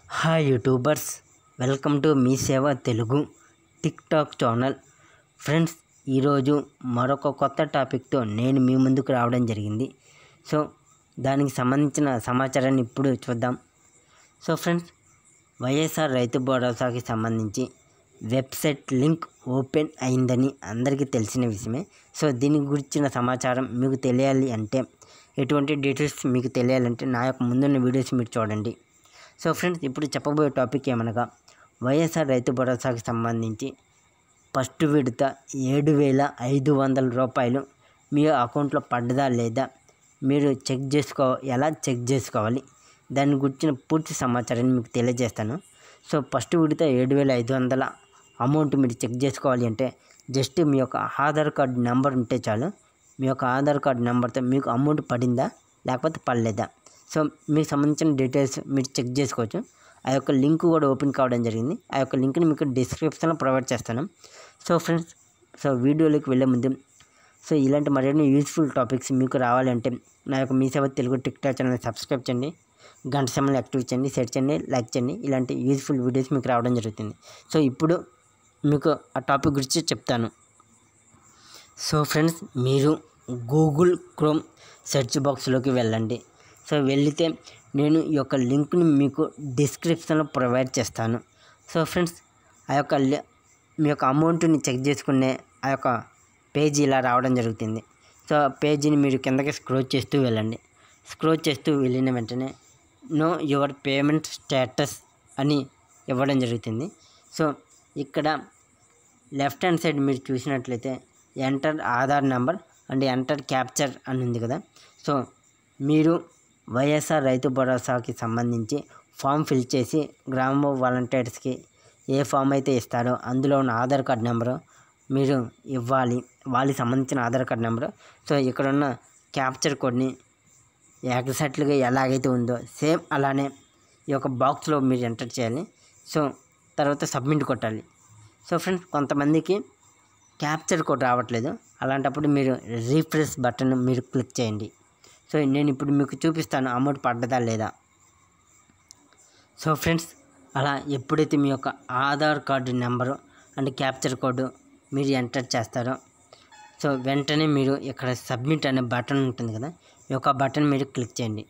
hi YouTubers welcome to Mee Seva Telugu TikTok channel friends ఈరోజు మరొక కొత్త టాపిక్తో నేను మీ ముందుకు రావడం జరిగింది సో దానికి సంబంధించిన సమాచారాన్ని ఇప్పుడు చూద్దాం సో ఫ్రెండ్స్ వైఎస్ఆర్ రైతు భరోసాకి సంబంధించి వెబ్సైట్ లింక్ ఓపెన్ అయిందని అందరికీ తెలిసిన విషయమే సో దీని గురించిన సమాచారం మీకు తెలియాలి అంటే ఎటువంటి డీటెయిల్స్ మీకు తెలియాలంటే నా యొక్క ముందున్న వీడియోస్ మీరు చూడండి సో ఫ్రెండ్స్ ఇప్పుడు చెప్పబోయే టాపిక్ ఏమనగా వైఎస్ఆర్ రైతు భరోసాకి సంబంధించి ఫస్ట్ విడత ఏడు వేల ఐదు వందల రూపాయలు మీ అకౌంట్లో పడ్డదా లేదా మీరు చెక్ చేసుకో ఎలా చెక్ చేసుకోవాలి దాని గురించిన పూర్తి సమాచారాన్ని మీకు తెలియజేస్తాను సో ఫస్ట్ విడత ఏడు వేల ఐదు వందల అమౌంట్ మీరు చెక్ చేసుకోవాలి అంటే జస్ట్ మీ యొక్క ఆధార్ కార్డు నెంబర్ ఉంటే చాలు మీ యొక్క ఆధార్ కార్డు నెంబర్తో మీకు అమౌంట్ పడిందా లేకపోతే పడలేదా సో మీకు సంబంధించిన డీటెయిల్స్ మీరు చెక్ చేసుకోవచ్చు ఆ యొక్క లింక్ కూడా ఓపెన్ కావడం జరిగింది ఆ యొక్క లింక్ని మీకు డిస్క్రిప్షన్లో ప్రొవైడ్ చేస్తాను సో ఫ్రెండ్స్ సో వీడియోలోకి వెళ్ళే ముందు సో ఇలాంటి మరిన్ని యూస్ఫుల్ టాపిక్స్ మీకు రావాలంటే నా యొక్క Mee Seva Telugu TikTok channel subscribe చేయండి గంట సమయంలో యాక్టివ్ చేయండి షేర్ చేయండి లైక్ చేయండి ఇలాంటి యూస్ఫుల్ వీడియోస్ మీకు రావడం జరుగుతుంది సో ఇప్పుడు మీకు ఆ టాపిక్ గురించి చెప్తాను సో ఫ్రెండ్స్ మీరు గూగుల్ క్రోమ్ సెర్చ్ బాక్స్లోకి వెళ్ళండి సో వెళితే నేను ఈ యొక్క లింక్ని మీకు డిస్క్రిప్షన్లో ప్రొవైడ్ చేస్తాను సో ఫ్రెండ్స్ ఆ యొక్క లి- మీ యొక్క అమౌంట్ని చెక్ చేసుకునే ఆ యొక్క పేజీ ఇలా రావడం జరుగుతుంది సో ఆ పేజీని మీరు కిందకి స్క్రోల్ చేస్తూ వెళ్ళండి స్క్రోల్ చేస్తూ వెళ్ళిన వెంటనే నో యువర్ పేమెంట్ స్టేటస్ అని ఇవ్వడం జరుగుతుంది సో ఇక్కడ లెఫ్ట్ హ్యాండ్ సైడ్ మీరు చూసినట్లయితే enter Aadhaar number and enter captcha అని ఉంది కదా సో మీరు వైఎస్ఆర్ రైతు భరోసాకి సంబంధించి ఫామ్ ఫిల్ చేసి గ్రామ వాలంటీర్స్కి ఏ ఫామ్ అయితే ఇస్తారో అందులో ఉన్న ఆధార్ కార్డ్ నెంబరు మీరు ఇవ్వాలి వాళ్ళకి సంబంధించిన ఆధార్ కార్డ్ నెంబరు సో ఇక్కడ ఉన్న క్యాప్చర్ కోడ్ని ఎగ్జాక్ట్లీగా ఎలాగైతే ఉందో సేమ్ అలానే ఈ యొక్క బాక్స్లో మీరు ఎంటర్ చేయాలి సో తర్వాత సబ్మిట్ కొట్టాలి సో ఫ్రెండ్స్ కొంతమందికి క్యాప్చర్ కోడ్ రావట్లేదు అలాంటప్పుడు మీరు రీఫ్రెష్ బటన్ మీరు క్లిక్ చేయండి సో నేను ఇప్పుడు మీకు చూపిస్తాను అమౌంట్ పడ్డదా లేదా సో ఫ్రెండ్స్ అలా ఎప్పుడైతే మీ యొక్క Aadhaar card number and captcha code మీరు ఎంటర్ చేస్తారో సో వెంటనే మీరు ఇక్కడ సబ్మిట్ అనే బటన్ ఉంటుంది కదా ఈ యొక్క బటన్ మీరు క్లిక్ చేయండి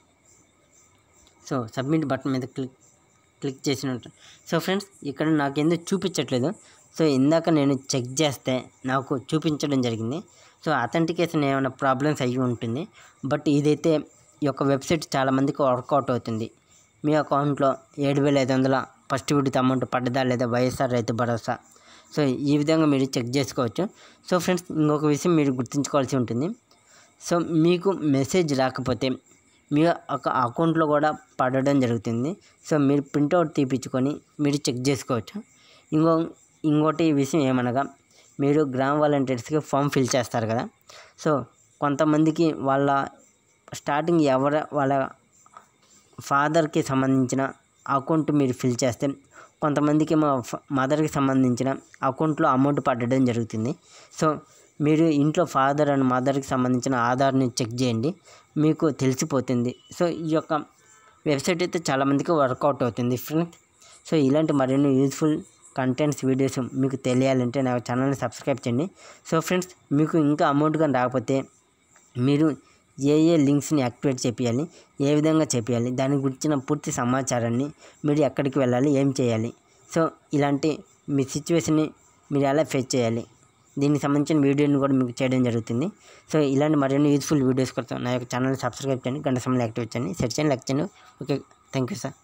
సో సబ్మిట్ బటన్ మీద క్లిక్ క్లిక్ చేసినట్టు సో ఫ్రెండ్స్ ఇక్కడ నాకు ఎందుకు చూపించట్లేదు సో ఇందాక నేను చెక్ చేస్తే నాకు చూపించడం జరిగింది సో అథెంటికేషన్ ఏమైనా ప్రాబ్లమ్స్ అయ్యి ఉంటుంది బట్ ఇదైతే ఈ యొక్క వెబ్సైట్ చాలామందికి వర్కౌట్ అవుతుంది మీ అకౌంట్లో ఏడు వేల ఐదు వందల ఫస్ట్ విడత అమౌంట్ పడ్డదా లేదా వైఎస్ఆర్ రైతు భరోసా సో ఈ విధంగా మీరు చెక్ చేసుకోవచ్చు సో ఫ్రెండ్స్ ఇంకొక విషయం మీరు గుర్తుంచుకోవాల్సి ఉంటుంది సో మీకు మెసేజ్ రాకపోతే మీ ఒక అకౌంట్లో కూడా పడడం జరుగుతుంది సో మీరు ప్రింట్అవుట్ తీపించుకొని మీరు చెక్ చేసుకోవచ్చు ఇంకో ఇంకోటి విషయం ఏమనగా మీరు గ్రామ వాలంటీర్స్కి ఫామ్ ఫిల్ చేస్తారు కదా సో కొంతమందికి వాళ్ళ స్టార్టింగ్ ఎవర వాళ్ళ ఫాదర్కి సంబంధించిన అకౌంట్ మీరు ఫిల్ చేస్తే కొంతమందికి మా ఫ- మదర్కి సంబంధించిన అకౌంట్లో అమౌంట్ పడడం జరుగుతుంది సో మీరు ఇంట్లో ఫాదర్ అండ్ మదర్కి సంబంధించిన ఆధార్ని చెక్ చేయండి మీకు తెలిసిపోతుంది సో ఈ యొక్క వెబ్సైట్ అయితే చాలామందికి వర్కౌట్ అవుతుంది ఫ్రెండ్స్ సో ఇలాంటి మరిన్ని యూజ్ఫుల్ కంటెంట్స్ వీడియోస్ మీకు తెలియాలంటే నా ఛానల్ని సబ్స్క్రైబ్ చేయండి సో ఫ్రెండ్స్ మీకు ఇంకా అమౌంట్ కానీ రాకపోతే మీరు ఏ ఏ లింక్స్ని యాక్టివేట్ చేపియాలి ఏ విధంగా చేపియాలి దాని గురించిన పూర్తి సమాచారాన్ని మీరు ఎక్కడికి వెళ్ళాలి ఏం చేయాలి సో ఇలాంటి మీ సిచ్యువేషన్ని మీరు ఎలా ఫేస్ చేయాలి దీనికి సంబంధించిన వీడియోని కూడా మీకు చేయడం జరుగుతుంది సో ఇలాంటి మరిన్ని యూజ్ఫుల్ వీడియోస్ కోసం నా యొక్క ఛానల్ని సబ్స్క్రైబ్ చేయండి గంట సమయంలో యాక్టివేట్ చేయండి సెట్ చేయండి లైక్ చేయండి ఓకే థ్యాంక్ యూ సార్